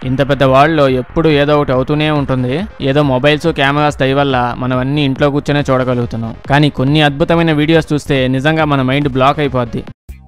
ఇంత పెద్ద వరల్డ్లో ఎప్పుడు ఏదో ఒకటి అవుతూనే ఉంటుంది ఏదో మొబైల్స్ కెమెరాస్ దయ వల్ల మనం అన్ని ఇంట్లో కూర్చొనే చూడగలుగుతున్నాం కానీ కొన్ని అద్భుతమైన వీడియోస్ చూస్తే నిజంగా మన మైండ్ బ్లాక్ అయిపోద్ది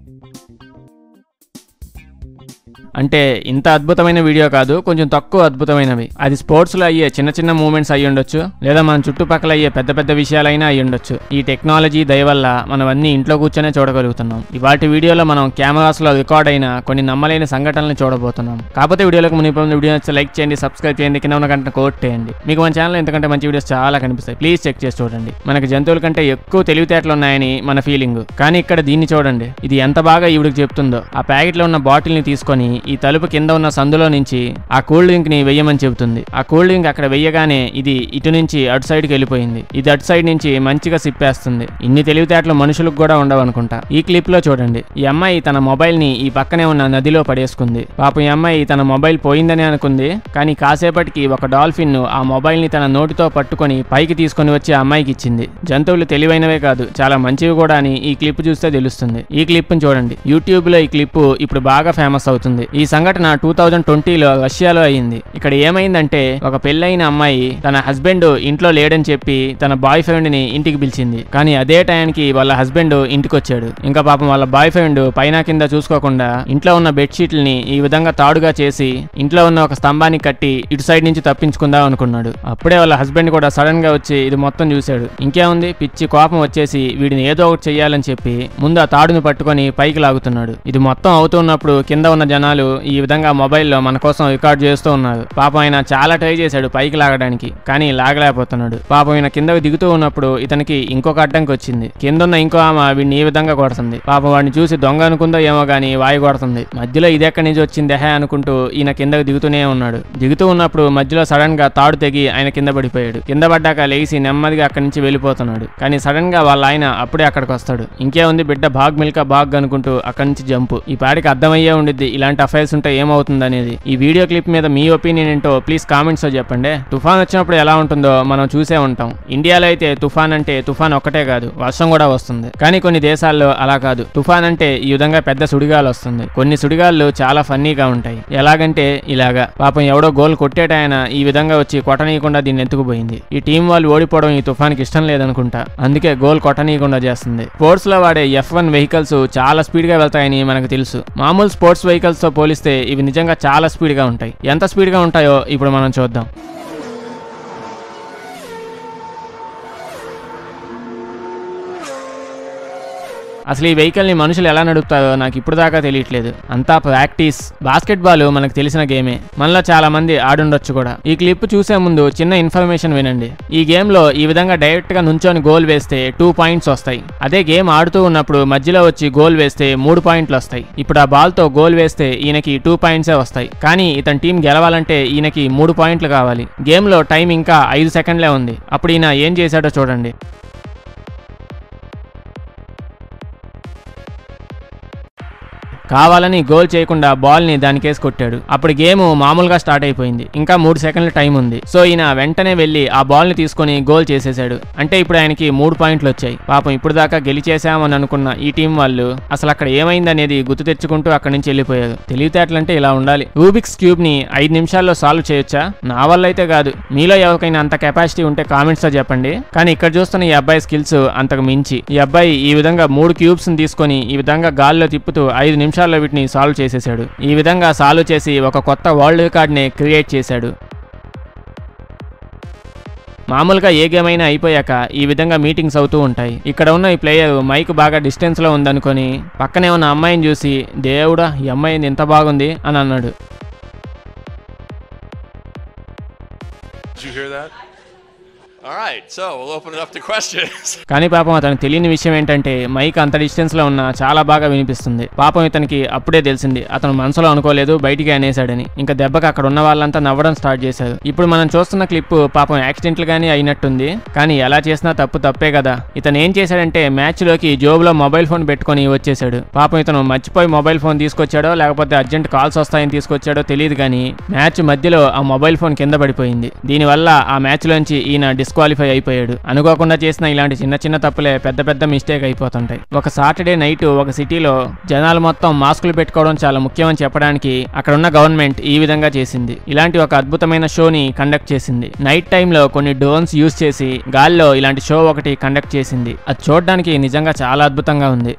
అంటే ఇంత అద్భుతమైన వీడియో కాదు కొంచెం తక్కువ అద్భుతమైనవి అది స్పోర్ట్స్లో అయ్యే చిన్న చిన్న మూమెంట్స్ అయి ఉండొచ్చు లేదా మన చుట్టుపక్కల అయ్యే పెద్ద పెద్ద విషయాలైనా అయి ఉండొచ్చు ఈ టెక్నాలజీ దయ వల్ల మనం అన్ని ఇంట్లో కూర్చొనే చూడగలుగుతున్నాం ఇవాటి వీడియోలో మనం కెమెరాస్లో రికార్డ్ అయిన కొన్ని నమ్మలేని సంఘటనలు చూడబోతున్నాం కాకపోతే వీడియోలకు మునిపి వీడియో నచ్చితే లైక్ చేయండి సబ్స్క్రైబ్ చేయండి కింద ఉన్న గంట కోట్ చేయండి మీకు మన ఛానల్ ఎంతకంటే మంచి వీడియోస్ చాలా కనిపిస్తాయి ప్లీజ్ చెక్ చేసి చూడండి మనకి జంతువుల కంటే ఎక్కువ తెలివితేటలు ఉన్నాయని మన ఫీలింగ్ కానీ ఇక్కడ దీన్ని చూడండి ఇది ఎంత బాగా ఈవిడికి చెప్తుందో ఆ ప్యాకెట్లో ఉన్న బాటిల్ని తీసుకొని ఈ తలుపు కింద ఉన్న సందులో నుంచి ఆ కూల్ డ్రింక్ ని వెయ్యమని చెబుతుంది ఆ కూల్ డ్రింక్ అక్కడ వెయ్యగానే ఇది ఇటు నుంచి అటు సైడ్కి వెళ్ళిపోయింది ఇది అటు సైడ్ నుంచి మంచిగా సిప్పేస్తుంది ఇన్ని తెలివితేటలు మనుషులకు కూడా ఉండవు అనుకుంటా ఈ క్లిప్ లో చూడండి ఈ అమ్మాయి తన మొబైల్ ని ఈ పక్కనే ఉన్న నదిలో పడేసుకుంది పాపం ఈ అమ్మాయి తన మొబైల్ పోయిందని అనుకుంది కానీ కాసేపటికి ఒక డాల్ఫిన్ ను ఆ మొబైల్ ని తన నోటితో పట్టుకొని పైకి తీసుకొని వచ్చి ఆ అమ్మాయికి ఇచ్చింది జంతువులు తెలివైనవే కాదు చాలా మంచివి కూడా అని ఈ క్లిప్ చూస్తే తెలుస్తుంది ఈ క్లిప్ చూడండి యూట్యూబ్ లో ఈ క్లిప్ ఇప్పుడు బాగా ఫేమస్ అవుతుంది ఈ సంఘటన టూ థౌజండ్ ట్వంటీలో రష్యాలో అయింది ఇక్కడ ఏమైందంటే ఒక పెళ్ళైన అమ్మాయి తన హస్బెండ్ ఇంట్లో లేడని చెప్పి తన బాయ్ ఫ్రెండ్ ని ఇంటికి పిలిచింది కానీ అదే టైంకి వాళ్ళ హస్బెండ్ ఇంటికి వచ్చాడు ఇంకా పాపం వాళ్ళ బాయ్ ఫ్రెండ్ పైన కింద చూసుకోకుండా ఇంట్లో ఉన్న బెడ్షీట్లని ఈ విధంగా తాడుగా చేసి ఇంట్లో ఉన్న ఒక స్తంభానికి కట్టి ఇటు సైడ్ నుంచి తప్పించుకుందాం అనుకున్నాడు అప్పుడే వాళ్ళ హస్బెండ్ కూడా సడన్ గా వచ్చి ఇది మొత్తం చూశాడు ఇంకేముంది పిచ్చి కోపం వచ్చేసి వీడిని ఏదో ఒకటి చెయ్యాలని చెప్పి ముందు ఆ తాడుని పట్టుకొని పైకి లాగుతున్నాడు ఇది మొత్తం అవుతున్నప్పుడు కింద ఉన్న జనాలు ఈ విధంగా మొబైల్లో మన కోసం రికార్డ్ చేస్తూ ఉన్నారు పాపం ఆయన చాలా ట్రై చేశాడు పైకి లాగడానికి కానీ లాగలేకపోతున్నాడు పాపం ఆయన కిందకి దిగుతూ ఉన్నప్పుడు ఇతనికి ఇంకొక అడ్డంకి వచ్చింది కింద ఉన్న ఇంకో ఆమె వీడిని ఈ విధంగా కొడుతుంది పాపం వాడిని చూసి దొంగ అనుకుందో ఏమో గానీ వాయి కొడుతుంది మధ్యలో ఇది ఎక్కడి నుంచి వచ్చింది హే అనుకుంటూ ఈయన కిందకి దిగుతూనే ఉన్నాడు దిగుతూ ఉన్నప్పుడు మధ్యలో సడన్ గా తాడు తెగి ఆయన కింద పడిపోయాడు కింద పడ్డాక లేచి నెమ్మదిగా అక్కడి నుంచి వెళ్ళిపోతున్నాడు కానీ సడన్ గా వాళ్ళ ఆయన అప్పుడే అక్కడికి వస్తాడు ఇంకేముంది బిడ్డ బాగ్ మిల్కా బాగ్ అనుకుంటూ అక్కడి నుంచి జంపు ఈ పాడికి అర్థమయ్యే ఉండిద్ది ఇలాంటి అఫైర్స్ ఉంటే ఏమవుతుంది అనేది ఈ వీడియో క్లిప్ మీద మీ ఒపీనియన్ ఏంటో ప్లీజ్ కామెంట్స్ లో చెప్పండి తుఫాన్ వచ్చినప్పుడు ఎలా ఉంటుందో మనం చూసే ఉంటాం ఇండియాలో అయితే తుఫాన్ అంటే తుఫాన్ ఒక్కటే కాదు వర్షం కూడా వస్తుంది కానీ కొన్ని దేశాల్లో అలా కాదు తుఫాన్ అంటే ఈ విధంగా పెద్ద సుడిగాలు వస్తుంది కొన్ని సుడిగాళ్ళు చాలా ఫన్నీగా ఉంటాయి ఎలాగంటే ఇలాగా పాపం ఎవడో గోల్ కొట్టేటాయన ఈ విధంగా వచ్చి కొట్టనీయకుండా దీన్ని ఎత్తుకుపోయింది ఈ టీం వాళ్ళు ఓడిపోవడం ఈ తుఫాన్కి ఇష్టం లేదనుకుంటా అందుకే గోల్ కొట్టనీయకుండా చేస్తుంది స్పోర్ట్స్ లో వాడే ఎఫ్ వన్ వెహికల్స్ చాలా స్పీడ్ గా వెళ్తాయని మనకు తెలుసు మామూలు స్పోర్ట్స్ వెహికల్స్ తో పోలిస్తే ఇవి నిజంగా చాలా స్పీడ్ గా ఉంటాయి ఎంత స్పీడ్ గా ఉంటాయో ఇప్పుడు మనం చూద్దాం అసలు ఈ వెహికల్ని మనుషులు ఎలా నడుపుతారో నాకు ఇప్పుడు దాకా తెలియట్లేదు అంతా ప్రాక్టీస్ బాస్కెట్ బాల్ మనకు తెలిసిన గేమే మనలో చాలా మంది ఆడుండొచ్చు కూడా ఈ క్లిప్ చూసే ముందు చిన్న ఇన్ఫర్మేషన్ వినండి ఈ గేమ్ లో ఈ విధంగా డైరెక్ట్ గా నుంచొని గోల్ వేస్తే టూ పాయింట్స్ వస్తాయి అదే గేమ్ ఆడుతూ ఉన్నప్పుడు మధ్యలో వచ్చి గోల్ వేస్తే మూడు పాయింట్లు వస్తాయి ఇప్పుడు ఆ బాల్ తో గోల్ వేస్తే ఈయనకి టూ పాయింట్సే వస్తాయి కానీ ఇతని టీం గెలవాలంటే ఈయనకి మూడు పాయింట్లు కావాలి గేమ్ లో టైం ఇంకా ఐదు సెకండ్లే ఉంది అప్పుడు ఈయన ఏం చేశాడో చూడండి కావాలని గోల్ చేయకుండా బాల్ ని దానికేసి కొట్టాడు అప్పుడు గేమ్ మామూలుగా స్టార్ట్ అయిపోయింది ఇంకా మూడు సెకండ్ల టైం ఉంది సో ఈయన వెంటనే వెళ్లి ఆ బాల్ ని తీసుకొని గోల్ చేసేసాడు అంటే ఇప్పుడు ఆయనకి మూడు పాయింట్లు వచ్చాయి పాపం ఇప్పుడు దాకా గెలిచేసామని అనుకున్న ఈ టీం వాళ్ళు అసలు అక్కడ ఏమైందనేది గుర్తు తెచ్చుకుంటూ అక్కడి నుంచి వెళ్ళిపోయారు తెలివితేటలంటే ఇలా ఉండాలి రూబిక్స్ క్యూబ్ ని ఐదు నిమిషాల్లో సాల్వ్ చేయొచ్చా నా వల్ల అయితే కాదు మీలో ఎవరికైనా అంత కెపాసిటీ ఉంటే కామెంట్స్ లో చెప్పండి కానీ ఇక్కడ చూస్తున్న ఈ అబ్బాయి స్కిల్స్ అంతకు మించి ఈ అబ్బాయి ఈ విధంగా మూడు క్యూబ్స్ ని తీసుకొని ఈ విధంగా గాల్లో తిప్పుతూ ఐదు నిమిషాల్లో వీటిని సాల్వ్ చేసేసాడు ఈ విధంగా సాల్వ్ చేసి ఒక కొత్త వరల్డ్ రికార్డ్ ని క్రియేట్ చేశాడు మామూలుగా ఏ గేమ్ అయినా అయిపోయాక ఈ విధంగా మీటింగ్స్ అవుతూ ఉంటాయి ఇక్కడ ఉన్న ఈ ప్లేయర్ మైక్ బాగా డిస్టెన్స్ లో ఉందనుకొని పక్కనే ఉన్న అమ్మాయిని చూసి దేవుడా ఈ అమ్మాయి ఎంత బాగుంది అని అన్నాడు Did you hear that? All right, so we'll open it up to questions. కానీ పాపం అతనికి తెలియని విషయం ఏంటంటే మైక్ అంత డిస్టెన్స్ లో ఉన్నా చాలా బాగా వినిపిస్తుంది పాపం ఇతనికి అప్పుడే తెలిసింది అతను మనసులో అనుకోలేదు బయటికి అనేసాడని ఇంకా దెబ్బకి అక్కడ ఉన్న వాళ్ళంతా నవ్వడం స్టార్ట్ చేశారు ఇప్పుడు మనం చూస్తున్న క్లిప్ పాపం యాక్సిడెంట్లు గానీ అయినట్టుంది కానీ ఎలా చేసినా తప్పు తప్పే కదా ఇతను ఏం చేశాడంటే మ్యాచ్ లోకి జోబులో మొబైల్ ఫోన్ పెట్టుకొని వచ్చేసాడు పాపం ఇతను మర్చిపోయి మొబైల్ ఫోన్ తీసుకొచ్చాడో లేకపోతే అర్జెంట్ కాల్స్ వస్తాయని తీసుకొచ్చాడో తెలియదు కానీ మ్యాచ్ మధ్యలో ఆ మొబైల్ ఫోన్ కింద పడిపోయింది దీనివల్ల ఆ మ్యాచ్ లోంచి ఈయన డిస్క్వాలిఫై అయిపోయాడు అనుకోకుండా చేసిన ఇలాంటి చిన్న చిన్న తప్పులే పెద్ద పెద్ద మిస్టేక్ అయిపోతుంటాయి ఒక సాటర్డే నైట్ ఒక సిటీలో జనాలు మొత్తం మాస్కులు పెట్టుకోవడం చాలా ముఖ్యమని చెప్పడానికి అక్కడ ఉన్న గవర్నమెంట్ ఈ విధంగా చేసింది ఇలాంటి ఒక అద్భుతమైన షోని కండక్ట్ చేసింది నైట్ టైంలో కొన్ని డ్రోన్స్ యూజ్ చేసి గాల్లో ఇలాంటి షో ఒకటి కండక్ట్ చేసింది అది చూడడానికి నిజంగా చాలా అద్భుతంగా ఉంది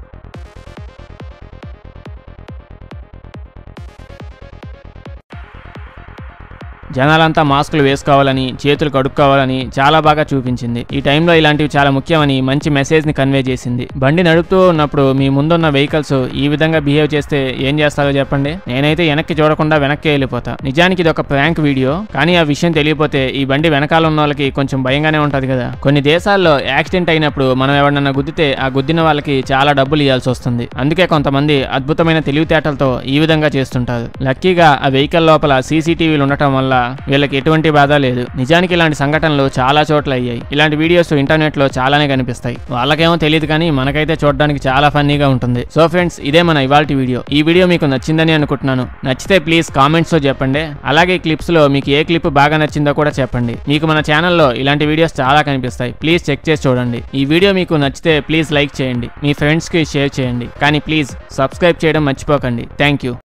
జనాలంతా మాస్కులు వేసుకోవాలని చేతులు కడుక్కోవాలని చాలా బాగా చూపించింది ఈ టైంలో ఇలాంటివి చాలా ముఖ్యమని మంచి మెసేజ్ ని కన్వే చేసింది బండి నడుపుతూ ఉన్నప్పుడు మీ ముందున్న వెహికల్స్ ఈ విధంగా బిహేవ్ చేస్తే ఏం చేస్తారో చెప్పండి నేనైతే వెనక్కి చూడకుండా వెనక్కి వెళ్ళిపోతా నిజానికి ఇది ఒక ప్రాంక్ వీడియో కానీ ఆ విషయం తెలియపోతే ఈ బండి వెనకాల ఉన్న వాళ్ళకి కొంచెం భయంగానే ఉంటది కదా కొన్ని దేశాల్లో యాక్సిడెంట్ అయినప్పుడు మనం ఎవరినన్నా గుద్దితే ఆ గుద్దిన వాళ్ళకి చాలా డబ్బులు ఇవ్వాల్సి వస్తుంది అందుకే కొంతమంది అద్భుతమైన తెలివితేటలతో ఈ విధంగా చేస్తుంటారు లక్కీగా ఆ వెహికల్ లోపల సీసీటీవీలు ఉండటం వల్ల వీళ్ళకి ఎటువంటి బాధ లేదు నిజానికి ఇలాంటి సంఘటనలు చాలా చోట్ల అయ్యాయి ఇలాంటి వీడియోస్ ఇంటర్నెట్ లో చాలానే కనిపిస్తాయి వాళ్ళకేమో తెలియదు కానీ మనకైతే చూడడానికి చాలా ఫన్నీగా ఉంటుంది సో ఫ్రెండ్స్ ఇదే మన ఇవాళ వీడియో ఈ వీడియో మీకు నచ్చిందని అనుకుంటున్నాను నచ్చితే ప్లీజ్ కామెంట్స్ లో చెప్పండి అలాగే క్లిప్స్ లో మీకు ఏ క్లిప్ బాగా నచ్చిందో కూడా చెప్పండి మీకు మన ఛానల్లో ఇలాంటి వీడియోస్ చాలా కనిపిస్తాయి ప్లీజ్ చెక్ చేసి చూడండి ఈ వీడియో మీకు నచ్చితే ప్లీజ్ లైక్ చేయండి మీ ఫ్రెండ్స్ కి షేర్ చేయండి కానీ ప్లీజ్ సబ్స్క్రైబ్ చేయడం మర్చిపోకండి థ్యాంక్ యూ